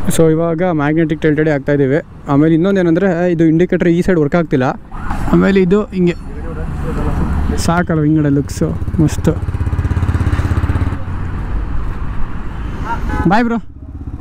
So ಇವಾಗ magnetic ಟೆಲ್ಟಡಿ ಆಗ್ತಾ ಇದ್ದೀವಿ ಆಮೇಲೆ ಇನ್ನೊಂದೇನೆಂದರೆ ಇದು ಇಂಡಿಕೇಟರ್ ಈ ಸೈಡ್ ವರ್ಕ್ ಆಗ್ತಿಲ್ಲ ಆಮೇಲೆ ಇದು ಹಿಂಗೆ ಸಾಕಲ್ಲ ಹಿಂಗಡೆ ಲುಕ್ಸು ಮಸ್ತು ಬಾಯ್ ಬ್ರೋ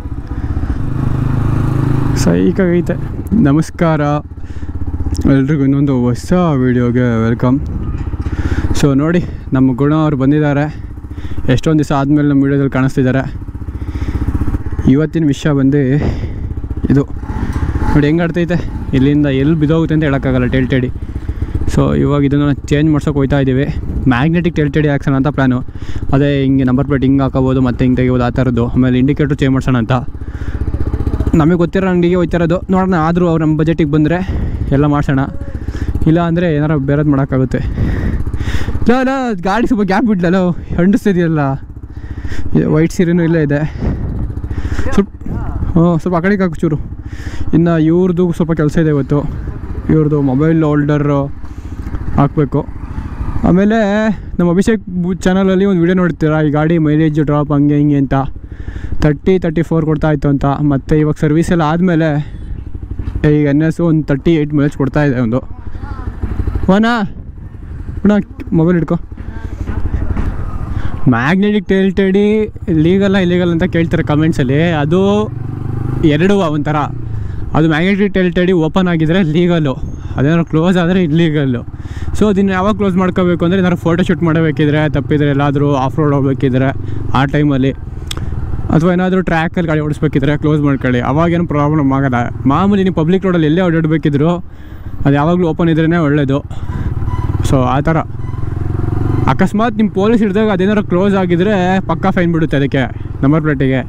ಸೈಕಾಗೈತೆ ನಮಸ್ಕಾರ ಎಲ್ರಿಗೂ ಇನ್ನೊಂದು ಹೊಸ ವೀಡಿಯೋಗೆ ವೆಲ್ಕಮ್ ಸೊ ನೋಡಿ ನಮ್ಮ ಗುಣ ಅವ್ರು ಬಂದಿದ್ದಾರೆ ಎಷ್ಟೊಂದು ದಿವಸ ಆದಮೇಲೆ ನಮ್ಮ ವೀಡಿಯೋದಲ್ಲಿ ಕಾಣಿಸ್ತಿದ್ದಾರೆ ಇವತ್ತಿನ ವಿಷಯ ಬಂದು ಇದು ನೋಡಿ ಹೆಂಗೆ ಆಡ್ತೈತೆ ಇಲ್ಲಿಂದ ಎಲ್ಲಿ ಬಿದ್ದೋಗುತ್ತೆ ಅಂತ ಹೇಳೋಕ್ಕಾಗಲ್ಲ ಟೆಲ್ಟೆಡಿ ಸೊ ಇವಾಗ ಇದನ್ನು ಚೇಂಜ್ ಮಾಡ್ಸೋಕೆ ಹೋಗ್ತಾ ಇದ್ದೀವಿ ಮ್ಯಾಗ್ನೆಟಿಕ್ ಟೆಲ್ಟೆಡಿ ಹಾಕ್ಸೋಣ ಅಂತ ಪ್ಲ್ಯಾನು ಅದೇ ಹಿಂಗೆ ನಂಬರ್ ಪ್ಲೇಟ್ ಹಿಂಗೆ ಹಾಕೋಬೋದು ಮತ್ತು ಹಿಂಗೆ ತೆಗಿಬೋದು ಆ ಥರದ್ದು ಆಮೇಲೆ ಇಂಡಿಕೇಟ್ರ್ ಚೇಂಜ್ ಮಾಡ್ಸೋಣ ಅಂತ ನಮಗೆ ಗೊತ್ತಿರೋ ಅಂಗಡಿಗೆ ಹೋಗ್ತಿರೋದು ನೋಡೋಣ ಆದರೂ ಅವ್ರು ನಮ್ಮ ಬಜೆಟಿಗೆ ಬಂದರೆ ಎಲ್ಲ ಮಾಡ್ಸೋಣ ಇಲ್ಲ ಅಂದರೆ ಏನಾರು ಬೇರೆದು ಮಾಡೋಕ್ಕಾಗುತ್ತೆ ಇಲ್ಲ ಇಲ್ಲ ಗಾಡಿ ಸ್ವಲ್ಪ ಗ್ಯಾಪ್ ಬಿಡ್ಲಲ್ಲ ಹಂಡಿಸ್ತಿದೆಯಲ್ಲ ವೈಟ್ ಸೀರೆನೂ ಇಲ್ಲೇ ಇದೆ ಸ್ವಲ್ಪ ಹ್ಞೂ ಸ್ವಲ್ಪ ಆ ಕಡೆಗೆ ಹಾಕು ಚೂರು ಇನ್ನು ಇವ್ರದ್ದು ಸ್ವಲ್ಪ ಕೆಲಸ ಇದೆ ಇವತ್ತು ಇವ್ರದ್ದು ಮೊಬೈಲ್ ಹೋಲ್ಡರ್ ಹಾಕಬೇಕು ಆಮೇಲೆ ನಮ್ಮ ಅಭಿಷೇಕ್ ಚಾನಲಲ್ಲಿ ಒಂದು ವಿಡಿಯೋ ನೋಡ್ತೀರಾ ಈ ಗಾಡಿ ಮೈಲೇಜ್ ಡ್ರಾಪ್ ಹಂಗೆ ಹಿಂಗೆ ಅಂತ ತರ್ಟಿ ತರ್ಟಿ ಫೋರ್ ಕೊಡ್ತಾ ಇತ್ತು ಅಂತ ಮತ್ತು ಇವಾಗ ಸರ್ವಿಸ್ ಎಲ್ಲ ಆದಮೇಲೆ ಈಗ ಎನ್ ಎಸ್ ಒಂದು ತರ್ಟಿ ಏಯ್ಟ್ ಮೈಲೇಜ್ ಕೊಡ್ತಾ ಇದೆ ಒಂದು ವನಾ ಅಣ್ಣ ಮೊಬೈಲ್ ಹಿಡ್ಕೊ ಮ್ಯಾಗ್ನೆಟಿಕ್ ಟೆಲ್ಟಡಿ ಲೀಗಲ್ಲ ಇಲ್ಲೀಗಲ್ ಅಂತ ಕೇಳ್ತಾರೆ ಕಮೆಂಟ್ಸಲ್ಲಿ ಅದು ಎರಡು ಒಂಥರ ಅದು ಮ್ಯಾಗ್ನೆಟಿಕ್ ಟೆಲ್ಟಡಿ ಓಪನ್ ಆಗಿದ್ರೆ ಲೀಗಲ್ಲು ಅದೇನಾದ್ರು ಕ್ಲೋಸ್ ಆದರೆ ಇಲ್ಲೀಗಲ್ಲು ಸೊ ಅದನ್ನು ಯಾವಾಗ ಕ್ಲೋಸ್ ಮಾಡ್ಕೋಬೇಕು ಅಂದರೆ ಏನಾದ್ರು ಫೋಟೋ ಶೂಟ್ ಮಾಡಬೇಕಿದ್ರೆ ತಪ್ಪಿದ್ರೆ ಎಲ್ಲಾದರೂ ಆಫ್ ರೋಡ್ ಹೋಗ್ಬೇಕಿದ್ರೆ ಆ ಟೈಮಲ್ಲಿ ಅಥವಾ ಏನಾದರೂ ಟ್ರ್ಯಾಕಲ್ಲಿ ಗಾಡಿ ಓಡಿಸ್ಬೇಕಿದ್ರೆ ಕ್ಲೋಸ್ ಮಾಡ್ಕೊಳ್ಳಿ ಅವಾಗೇನು ಪ್ರಾಬ್ಲಮ್ ಆಗಲ್ಲ ಮಾಮೂಲಿ ನೀವು ಪಬ್ಲಿಕ್ ರೋಡಲ್ಲಿ ಎಲ್ಲೇ ಓಡಾಡಬೇಕಿದ್ರು ಅದು ಯಾವಾಗಲೂ ಓಪನ್ ಇದ್ರೇ ಒಳ್ಳೆಯದು ಸೊ ಆ ಥರ ಅಕಸ್ಮಾತ್ ನಿಮ್ಮ ಪೊಲೀಸ್ ಹಿಡಿದಾಗ ಅದೇನಾದ್ರು ಕ್ಲೋಸ್ ಆಗಿದ್ರೆ ಪಕ್ಕಾ ಫೈನ್ ಬಿಡುತ್ತೆ ಅದಕ್ಕೆ ನಂಬರ್ ಪ್ಲೇಟಿಗೆ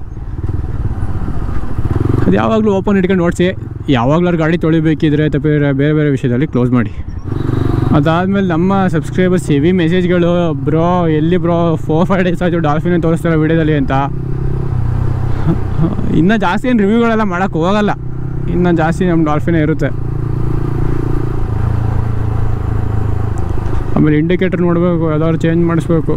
ಅದು ಯಾವಾಗಲೂ ಓಪನ್ ಇಟ್ಕೊಂಡು ಓಡಿಸಿ ಯಾವಾಗಲಾರು ಗಾಡಿ ತೊಳಿಬೇಕಿದ್ರೆ ತಪ್ಪಿದ್ರೆ ಬೇರೆ ಬೇರೆ ವಿಷಯದಲ್ಲಿ ಕ್ಲೋಸ್ ಮಾಡಿ ಅದಾದಮೇಲೆ ನಮ್ಮ ಸಬ್ಸ್ಕ್ರೈಬರ್ಸ್ ಹೆವಿ ಮೆಸೇಜ್ಗಳು ಬ್ರೋ ಎಲ್ಲಿ ಬ್ರೋ ಫೋರ್ ಫೈವ್ ಡೇಸ್ ಆಯಿತು ಡಾಲ್ಫಿನ್ ತೋರಿಸ್ತಾರೆ ವೀಡಿಯೋದಲ್ಲಿ ಅಂತ ಇನ್ನೂ ಜಾಸ್ತಿ ಏನು ರಿವ್ಯೂಗಳೆಲ್ಲ ಮಾಡೋಕ್ಕೆ ಹೋಗಲ್ಲ ಇನ್ನು ಜಾಸ್ತಿ ನಮ್ಮ ಡಾಲ್ಫಿನೇ ಇರುತ್ತೆ ಆಮೇಲೆ ಇಂಡಿಕೇಟರ್ ನೋಡಬೇಕು ಯಾವ್ದಾದ್ರು ಚೇಂಜ್ ಮಾಡಿಸ್ಬೇಕು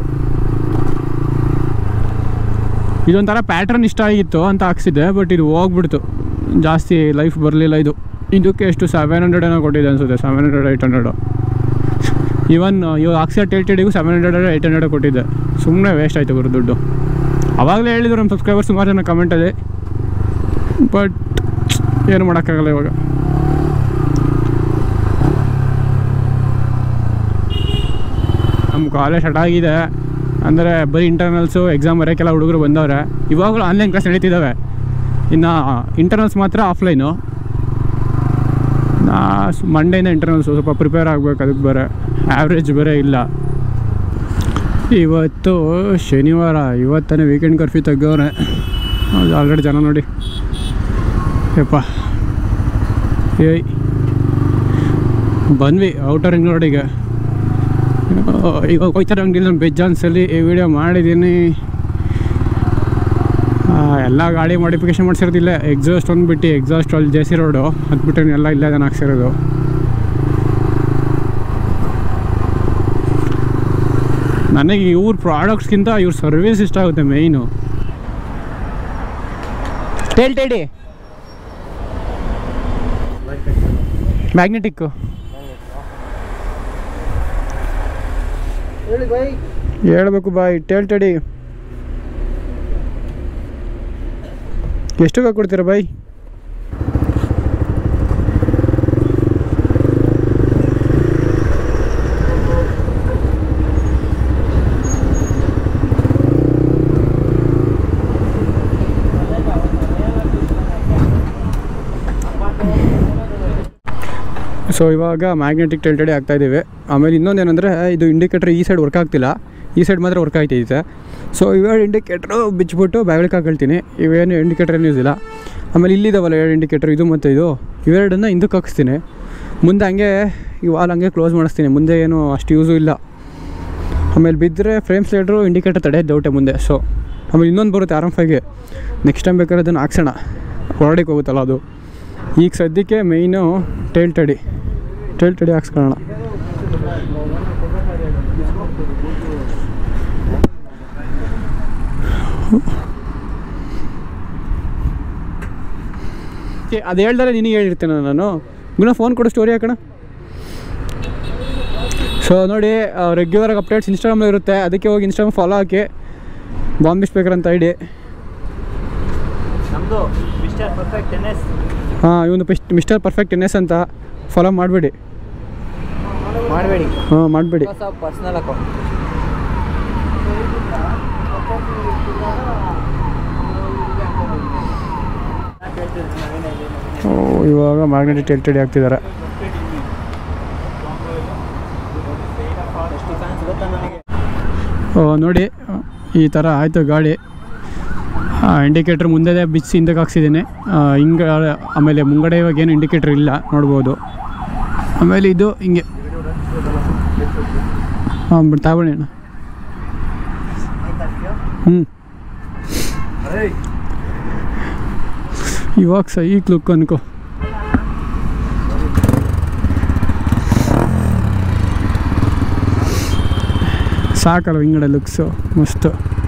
ಇದೊಂಥರ ಪ್ಯಾಟ್ರನ್ ಇಷ್ಟ ಆಗಿತ್ತು ಅಂತ ಹಾಕ್ಸಿದ್ದೆ ಬಟ್ ಇದು ಹೋಗ್ಬಿಡ್ತು ಜಾಸ್ತಿ ಲೈಫ್ ಬರಲಿಲ್ಲ ಇದು ಇದಕ್ಕೆ ಎಷ್ಟು ಸೆವೆನ್ ಹಂಡ್ರೆಡ್ ಏನೋ ಕೊಟ್ಟಿದೆ ಅನಿಸುತ್ತೆ seven hundred eight hundred even ಇವಾಗ ಆಕ್ಸಿಡ್ ಟೆಲ್ಟೆಡಿಗೂ ಸೆವೆನ್ ಹಂಡ್ರೆಡ್ ಏಯ್ಟ್ ಹಂಡ್ರೆಡ್ ಕೊಟ್ಟಿದ್ದೆ ಸುಮ್ಮನೆ ವೇಸ್ಟ್ ಆಯಿತು ಗುರು ದುಡ್ಡು ಅವಾಗಲೇ ಹೇಳಿದ್ರು ನಮ್ಮ ಸಬ್ಸ್ಕ್ರೈಬರ್ ಸುಮಾರು ಜನ ಕಮೆಂಟಲ್ಲಿ ಬಟ್ ಏನು ಮಾಡೋಕ್ಕಾಗಲ್ಲ ಇವಾಗ ನಮ್ಮ ಕಾಲೇಜ್ ಸ್ಟಾರ್ಟ್ ಆಗಿದೆ ಅಂದರೆ ಬರೀ ಇಂಟರ್ನಲ್ಸು ಎಕ್ಸಾಮ್ ಬರೋಕ್ಕೆಲ್ಲ ಹುಡುಗರು ಬಂದವ್ರೆ ಇವಾಗಲೂ ಆನ್ಲೈನ್ ಕ್ಲಾಸ್ ನಡೀತಿದ್ದಾವೆ ಇನ್ನು ಇಂಟರ್ನಲ್ಸ್ ಮಾತ್ರ ಆಫ್ಲೈನು ನಾ ಮಂಡೆಯಿಂದ ಇಂಟರ್ನಲ್ಸು ಸ್ವಲ್ಪ ಪ್ರಿಪೇರ್ ಆಗಬೇಕು ಅದಕ್ಕೆ ಬೇರೆ ಆ್ಯಾವ್ರೇಜ್ ಬೇರೆ ಇಲ್ಲ ಇವತ್ತು ಶನಿವಾರ ಇವತ್ತನೇ ವೀಕೆಂಡ್ ಕರ್ಫ್ಯೂ ತೆಗ್ದವ್ರೆ ಅದು ಆಲ್ರೆಡಿ ಜನ ನೋಡಿ ಯಪ್ಪ ಏಯ್ ಬಂದ್ವಿ ಔಟರ್ ರಿಂಗ್ ರೋಡಿಗೆ ಈಗ ಹೋಯ್ತಾರೆ ಅಂಗಡಿಲಿ ನಾನು ಬೆಜ್ಜಾನ್ಸಲ್ಲಿ ಈ ವಿಡಿಯೋ ಮಾಡಿದ್ದೀನಿ ಎಲ್ಲ ಗಾಡಿ ಮಾಡಿಫಿಕೇಶನ್ ಮಾಡಿಸಿರೋದಿಲ್ಲ ಎಕ್ಸಾಸ್ಟ್ ಒಂದು ಬಿಟ್ಟು ಎಕ್ಸಾಸ್ಟ್ ಅಲ್ಲಿ ಜೆ ಸಿ ರೋಡು ಅದು ಬಿಟ್ಟರೆ ಎಲ್ಲ ಇಲ್ಲೇ ಅದನ್ನು ಹಾಕ್ಸಿರೋದು ನನಗೆ ಇವ್ರ ಪ್ರಾಡಕ್ಟ್ಸ್ಗಿಂತ ಇವ್ರ ಸರ್ವಿಸ್ ಇಷ್ಟ ಆಗುತ್ತೆ ಮೇಯ್ನು ಟೇಲ್ಟೇಡಿ ಮ್ಯಾಗ್ನೆಟಿಕ್ಕು ಹೇಳಿ ಬೈ ಹೇಳ್ಬೇಕು ಬಾಯ್ ಟೇಲ್ಟಡಿ ಎಷ್ಟಕ್ಕೆ ಕೊಡ್ತೀರಾ ಬಾಯ್ ಸೊ ಇವಾಗ ಮ್ಯಾಗ್ನೆಟಿಕ್ ಟೆಲ್ಟಡಿ ಆಗ್ತಾ ಇದ್ದೀವಿ ಆಮೇಲೆ ಇನ್ನೊಂದೇನೆಂದರೆ ಇದು ಇಂಡಿಕೇಟರ್ ಈ ಸೈಡ್ ವರ್ಕ್ ಆಗ್ತಿಲ್ಲ ಈ ಸೈಡ್ ಮಾತ್ರ ವರ್ಕ್ ಆಗ್ತೈತೆ ಸೊ ಇವಾಗ ಇಂಡಿಕೇಟ್ರು ಬಿಚ್ಚಿಬಿಟ್ಟು ಬ್ಯಾಗ್ಲಿಕ್ಕೆ ಹಾಕೊಳ್ತೀನಿ ಇವೇನು ಇಂಡಿಕೇಟರ್ ಏನು ಯೂಸ್ ಇಲ್ಲ ಆಮೇಲೆ ಇಲ್ಲಿದ್ದಾವಲ್ಲ ಎರಡು ಇಂಡಿಕೇಟರ್ ಇದು ಮತ್ತು ಇದು ಇವೆರಡನ್ನ ಹಿಂದಕ್ಕೆ ಹಾಕಿಸ್ತೀನಿ ಮುಂದೆ ಹಂಗೆ ಈ ವಾಲ್ ಹಂಗೆ ಕ್ಲೋಸ್ ಮಾಡಿಸ್ತೀನಿ ಮುಂದೆ ಏನು ಅಷ್ಟು ಯೂಸು ಇಲ್ಲ ಆಮೇಲೆ ಬಿದ್ದರೆ ಫ್ರೇಮ್ ಸ್ಲೈಡ್ರು ಇಂಡಿಕೇಟರ್ ತಡೆಯೋದು ಡೌಟೆ ಮುಂದೆ ಸೊ ಆಮೇಲೆ ಇನ್ನೊಂದು ಬರುತ್ತೆ ಆರಾಮ್ ಫೈಗೆ ನೆಕ್ಸ್ಟ್ ಟೈಮ್ ಬೇಕಾದ್ರೆ ಅದನ್ನು ಹಾಕ್ಸೋಣ ಹೊರಡಿಗೆ ಹೋಗುತ್ತಲ್ಲ ಅದು ಈಗ ಸದ್ಯಕ್ಕೆ ಮೇಯ್ನು ಟೇಲ್ ತಡಿ ಟೇಲ್ ತಡಿ ಹಾಕ್ಸ್ಕೊಳ್ಳೋಣ ಹೇಳ್ತಿ ಅದು ಹೇಳ್ದರೆ ನಿನಗೆ ಹೇಳಿರ್ತೇನೆ ನಾನು ಗುಣ ಫೋನ್ ಕೊಡು ಸ್ಟೋರಿ ಹಾಕೋಣ ಸೊ ನೋಡಿ ರೆಗ್ಯುಲರ್ ಅಪ್ಡೇಟ್ಸ್ ಇನ್ಸ್ಟಾಗ್ರಾಮಲ್ಲಿ ಇರುತ್ತೆ ಅದಕ್ಕೆ ಹೋಗಿ ಇನ್ಸ್ಟಾಗ್ರಾಮ್ ಫಾಲೋ ಹಾಕಿ ಬಾಂಬೆ ಸ್ಪೀಕರ್ ಅಂತ ಐಡಿ ನಮ್ಮದು ಮಿಸ್ಟರ್ ಪರ್ಫೆಕ್ಟ್ ಎನ್ ಎಸ್ ಹಾಂ ಇವನು ಮಿಸ್ಟರ್ ಪರ್ಫೆಕ್ಟ್ ಎನ್ ಎಸ್ ಅಂತ ಫಾಲೋ ಮಾಡಬೇಡಿ ಮಾಡಬೇಡಿ ಹಾಂ ಮಾಡಬೇಡಿ ಹೊಸ ಪರ್ಸ್ನಲ್ ಅಕೌಂಟ್ ಓ ಇವಾಗ ಮ್ಯಾಗ್ನೆಟಿಕ್ ಎಲ್ ಟಿ ಡಿ ಹಾಕ್ತಿದ್ದಾರೆ ಎಷ್ಟು ಫ್ಯಾನ್ಸ್ ಗೊತ್ತಾ ನನಗೆ ಓ ನೋಡಿ ಈ ಥರ ಆಯಿತು ಗಾಡಿ ಇಂಡಿಕೇಟ್ರ್ ಮುಂದೆ ಬಿಚ್ಚಿ ಹಿಂದಕ್ಕೆ ಹಾಕ್ಸಿದ್ದೀನಿ ಹಿಂಗೆ ಆಮೇಲೆ ಮುಂಗಡೆ ಇವಾಗ ಏನು ಇಂಡಿಕೇಟ್ರ್ ಇಲ್ಲ ನೋಡ್ಬೋದು ಆಮೇಲೆ ಇದು ಹಿಂಗೆ ಹಾಂ ಬಿಟ್ಟು ತಗೊಳ್ಳಿ ಅಣ್ಣ ಹ್ಞೂ ಇವಾಗ ಸಹ ಈಗ ಲುಕ್ ಅನ್ಕೋ ಸಾಕಲ್ಲ ಹಿಂಗಡೆ ಲುಕ್ಸು ಮಸ್ತು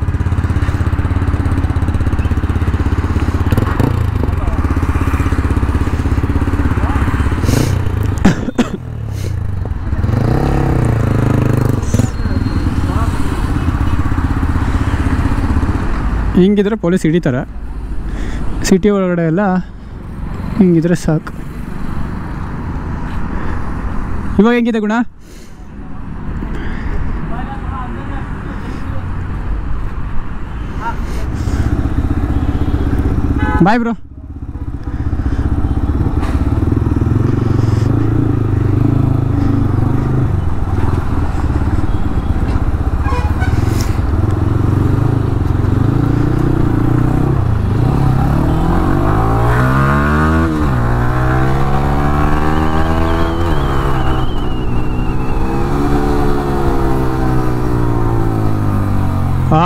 ಹಿಂಗಿದ್ರೆ ಪೊಲೀಸ್ ಹಿಡಿತಾರೆ ಸಿಟಿ ಒಳಗಡೆ ಎಲ್ಲ ಹಿಂಗಿದ್ರೆ ಸಾಕು ಇವಾಗ ಹೆಂಗಿದೆ ಗುಣ ಬಾಯ್ ಬ್ರೋ ಆ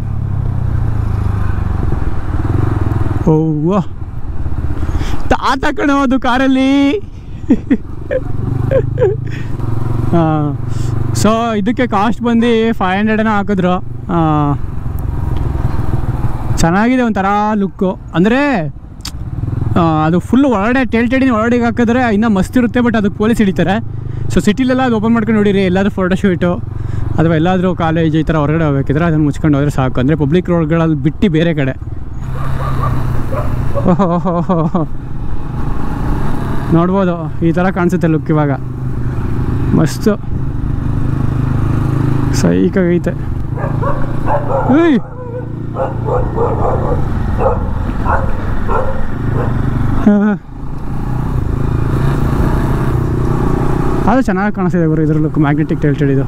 ಓವ್ವ ತಾತ ಕಣೋ ಅದು ಕಾರಲ್ಲಿ ಹಾಂ ಸೊ ಇದಕ್ಕೆ ಕಾಸ್ಟ್ ಬಂದು ಫೈವ್ ಹಂಡ್ರೆಡನ್ನ ಹಾಕಿದ್ರು ಆ, ಚೆನ್ನಾಗಿದೆ ಒಂಥರ ಲುಕ್ಕು ಅಂದರೆ ಅದು ಫುಲ್ ಒಳಗಡೆ ಟೇಲ್ಟೆಡಿನ ಒಳಗಡೆ ಹಾಕಿದ್ರೆ ಇನ್ನೂ ಮಸ್ತ್ ಇರುತ್ತೆ ಬಟ್ ಅದಕ್ಕೆ ಪೊಲೀಸ್ ಹಿಡಿತಾರೆ ಸೊ ಸಿಟಿಲೆಲ್ಲ ಅದು ಓಪನ್ ಮಾಡ್ಕೊಂಡು ನೋಡಿರಿ ಎಲ್ಲಾದ್ರೂ ಫೋಟೋ ಶೂಟು ಅಥವಾ ಎಲ್ಲಾದರೂ ಕಾಲೇಜ್ ಈ ಥರ ಹೊರಗಡೆ ಹೋಗ್ಬೇಕಿದ್ರೆ ಅದನ್ನು ಮುಚ್ಕೊಂಡು ಹೋದರೆ ಸಾಕು ಅಂದರೆ ಪಬ್ಲಿಕ್ ರೋಡ್ಗಳಲ್ಲಿ ಬಿಟ್ಟು ಬೇರೆ ಕಡೆ ಓಹೋ ಓಹೋ ಓಹೋ ಓಹೋ. ನೋಡ್ಬೋದು ಈ ಥರ ಕಾಣಿಸುತ್ತೆ ಲುಕ್ ಇವಾಗ ಮಸ್ತು ಸೈಕಾಗೈತೆ ಏಯ್ ಹಾ. ಅದು ಚೆನ್ನಾಗಿ ಕಾಣಿಸ್ತಿದೆ ಗುರು ಇದ್ರ ಲುಕ್ ಮ್ಯಾಗ್ನೆಟಿಕ್ ಟೆಲ್ಟೆಡ್ ಇದು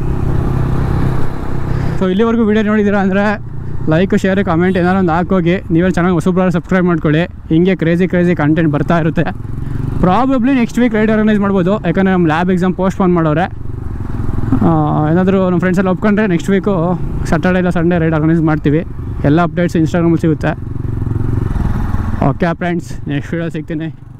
ಸೊ ಇಲ್ಲಿವರೆಗೂ ವಿಡಿಯೋ ನೋಡಿದ್ದೀರಾ ಅಂದರೆ ಲೈಕ್ ಶೇರ್ ಕಮೆಂಟ್ ಏನಾರು ಒಂದು ಹಾಕೋಗಿ ನೀವೇ ಚೆನ್ನಾಗಿ ಹೊಸಬ್ರು ಸಬ್ಸ್ಕ್ರೈಬ್ ಮಾಡ್ಕೊಳ್ಳಿ ಹಿಂಗೆ ಕ್ರೇಜಿ ಕ್ರೇಜಿ ಕಂಟೆಂಟ್ ಬರ್ತಾ ಇರುತ್ತೆ probably next week ride organise ಮಾಡ್ಬೋದು ಯಾಕಂದರೆ ನಮ್ಮ ಲ್ಯಾಬ್ ಎಕ್ಸಾಮ್ ಪೋಸ್ಟ್ಪೋನ್ ಮಾಡೋರೆ ಏನಾದರೂ ನಮ್ಮ ಫ್ರೆಂಡ್ಸ್ ಎಲ್ಲ ಒಪ್ಕೊಂಡ್ರೆ ನೆಕ್ಸ್ಟ್ ವೀಕು ಸ್ಯಾಟರ್ಡೇ ಇಲ್ಲ ಸಂಡೇ ರೈಡ್ ಆರ್ಗನೈಸ್ ಮಾಡ್ತೀವಿ ಎಲ್ಲ ಅಪ್ಡೇಟ್ಸ್ ಇನ್ಸ್ಟಾಗ್ರಾಮಲ್ಲಿ ಸಿಗುತ್ತೆ ಓಕೆ ಫ್ರೆಂಡ್ಸ್ ನೆಕ್ಸ್ಟ್ ವೀಡಿಯೋ ಸಿಗ್ತೀನಿ